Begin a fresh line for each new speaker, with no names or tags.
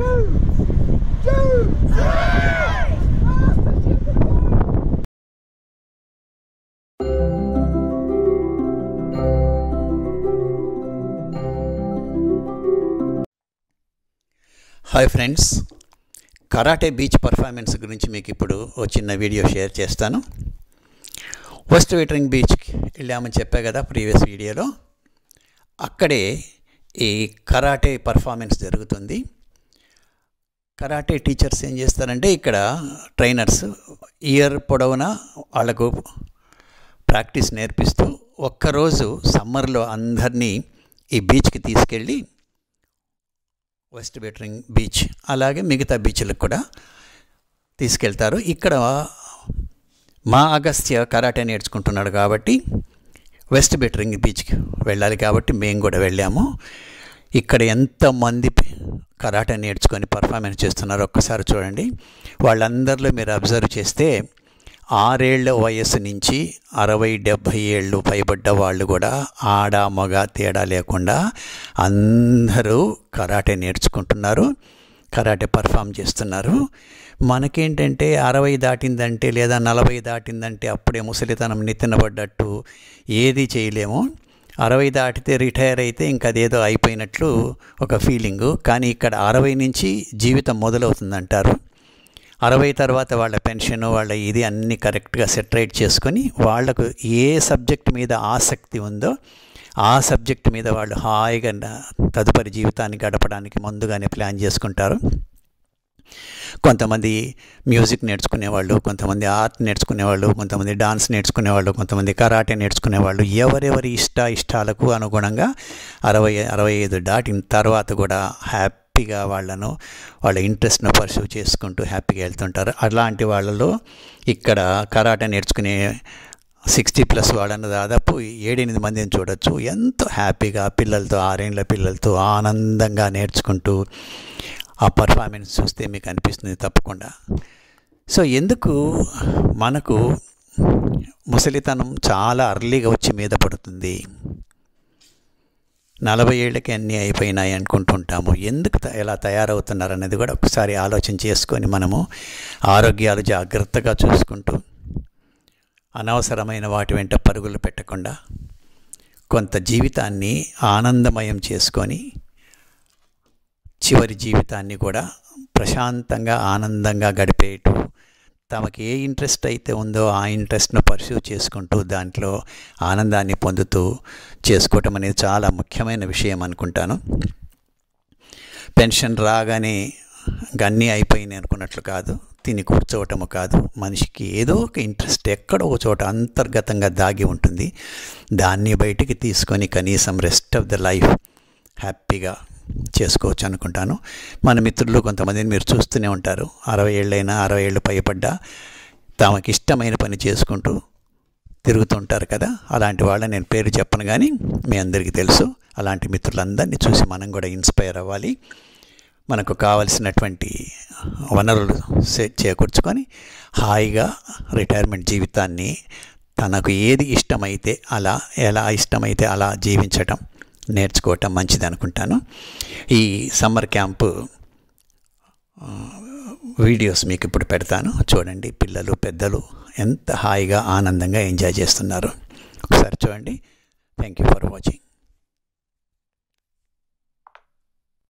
hi friends karate beach performance గురించి మీకు ఇప్పుడు ఓ చిన్న వీడియో షేర్ చేస్తాను వెస్ట్ వెటరింగ్ బీచ్కి వెళ్ళామని చెప్పా కదా ప్రీవియస్ వీడియోలో అక్కడే ఈ కరాటే పర్ఫార్మెన్స్ జరుగుతుంది కరాటే టీచర్స్ ఏం చేస్తారంటే ఇక్కడ ట్రైనర్స్ ఇయర్ పొడవునా వాళ్ళకు ప్రాక్టీస్ నేర్పిస్తూ ఒక్కరోజు సమ్మర్లో అందరినీ ఈ బీచ్కి తీసుకెళ్ళి వెస్ట్ బెటరింగ్ బీచ్ అలాగే మిగతా బీచ్లకు కూడా తీసుకెళ్తారు ఇక్కడ మా అగస్త్య కరాటే నేర్చుకుంటున్నాడు కాబట్టి వెస్ట్ బెటరింగ్ బీచ్కి వెళ్ళాలి కాబట్టి మేము కూడా వెళ్ళాము ఇక్కడ ఎంతమంది కరాటే నేర్చుకొని పర్ఫార్మెన్స్ చేస్తున్నారో ఒక్కసారి చూడండి వాళ్ళందరిలో మీరు అబ్జర్వ్ చేస్తే ఆరేళ్ల వయస్సు నుంచి అరవై డెబ్భై ఏళ్ళు పైబడ్డ వాళ్ళు కూడా ఆడ మగ తేడా లేకుండా అందరూ కరాటే నేర్చుకుంటున్నారు కరాటే పర్ఫామ్ చేస్తున్నారు మనకేంటంటే అరవై దాటిందంటే లేదా నలభై దాటిందంటే అప్పుడే ముసలితనం నెత్తినబడ్డట్టు ఏది చేయలేము అరవై దాటితే రిటైర్ అయితే ఇంక అదేదో అయిపోయినట్లు ఒక ఫీలింగు కానీ ఇక్కడ అరవై నుంచి జీవితం మొదలవుతుందంటారు అరవై తర్వాత వాళ్ళ పెన్షన్ వాళ్ళ ఇది అన్నీ కరెక్ట్గా సెటరేట్ చేసుకొని వాళ్లకు ఏ సబ్జెక్ట్ మీద ఆసక్తి ఉందో ఆ సబ్జెక్ట్ మీద వాళ్ళు హాయిగా తదుపరి జీవితాన్ని గడపడానికి ముందుగానే ప్లాన్ చేసుకుంటారు కొంతమంది మ్యూజిక్ నేర్చుకునేవాళ్ళు కొంతమంది ఆర్ట్ నేర్చుకునేవాళ్ళు కొంతమంది డాన్స్ నేర్చుకునేవాళ్ళు కొంతమంది కరాటే నేర్చుకునేవాళ్ళు ఎవరెవరి ఇష్ట ఇష్టాలకు అనుగుణంగా అరవై అరవై ఐదు దాటిన తర్వాత కూడా హ్యాపీగా వాళ్ళను వాళ్ళ ఇంట్రెస్ట్ను పర్సూ చేసుకుంటూ హ్యాపీగా వెళ్తుంటారు అలాంటి వాళ్ళలో ఇక్కడ కరాటే నేర్చుకునే సిక్స్టీ ప్లస్ వాళ్ళని దాదాపు ఏడెనిమిది మందిని చూడొచ్చు ఎంతో హ్యాపీగా పిల్లలతో ఆరేళ్ళ పిల్లలతో ఆనందంగా నేర్చుకుంటూ ఆ పర్ఫార్మెన్స్ చూస్తే మీకు అనిపిస్తుంది తప్పకుండా సో ఎందుకు మనకు ముసలితనం చాలా అర్లీగా వచ్చి మీద పడుతుంది నలభై ఏళ్ళకి అన్నీ అయిపోయినాయి అనుకుంటుంటాము ఎందుకు ఎలా తయారవుతున్నారు అనేది కూడా ఒకసారి ఆలోచన చేసుకొని మనము ఆరోగ్యాలు జాగ్రత్తగా చూసుకుంటూ అనవసరమైన వాటి వెంట పరుగులు పెట్టకుండా కొంత జీవితాన్ని ఆనందమయం చేసుకొని చివరి జీవితాన్ని కూడా ప్రశాంతంగా ఆనందంగా గడిపేటు తమకి ఏ ఇంట్రెస్ట్ అయితే ఉందో ఆ ఇంట్రెస్ట్ను పర్సూ చేసుకుంటూ దాంట్లో ఆనందాన్ని పొందుతూ చేసుకోవటం అనేది చాలా ముఖ్యమైన విషయం అనుకుంటాను పెన్షన్ రాగానే గన్నీ అయిపోయినాయి అనుకున్నట్లు కాదు తిని కూర్చోవటము కాదు మనిషికి ఏదో ఒక ఇంట్రెస్ట్ ఎక్కడో ఒక చోట అంతర్గతంగా దాగి ఉంటుంది దాన్ని బయటికి తీసుకొని కనీసం రెస్ట్ ఆఫ్ ద లైఫ్ హ్యాపీగా చేసుకోవచ్చు అనుకుంటాను మన మిత్రులు కొంతమందిని మీరు చూస్తూనే ఉంటారు అరవై ఏళ్ళైనా అరవై ఏళ్ళు పైపడ్డా తమకి ఇష్టమైన పని చేసుకుంటూ తిరుగుతుంటారు కదా అలాంటి వాళ్ళని నేను పేరు చెప్పను కానీ మీ అందరికీ తెలుసు అలాంటి మిత్రులందరినీ చూసి మనం కూడా ఇన్స్పైర్ అవ్వాలి మనకు కావలసినటువంటి వనరులు చేకూర్చుకొని హాయిగా రిటైర్మెంట్ జీవితాన్ని తనకు ఏది ఇష్టమైతే అలా ఎలా ఇష్టమైతే అలా జీవించటం నేర్చుకోవటం మంచిది అనుకుంటాను ఈ సమ్మర్ క్యాంపు వీడియోస్ మీకు ఇప్పుడు పెడతాను చూడండి పిల్లలు పెద్దలు ఎంత హాయిగా ఆనందంగా ఎంజాయ్ చేస్తున్నారు ఒకసారి చూడండి థ్యాంక్ యూ ఫర్ వాచింగ్